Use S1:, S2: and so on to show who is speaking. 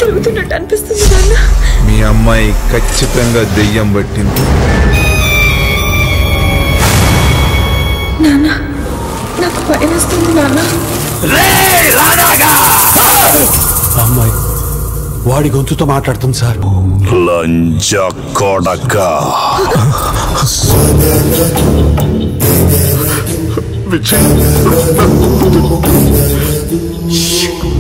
S1: తిరుగుతున్నట్టు అనిపిస్తుంది నాన్న
S2: మీ అమ్మాయి ఖచ్చితంగా దెయ్యం పట్టింది
S1: నాన్న నాకు భయం వేస్తుంది నాన్న
S3: అమ్మాయి వాడి గొంతుతో మాట్లాడుతుంది సార్
S4: లంజ కొడక
S2: విజయ్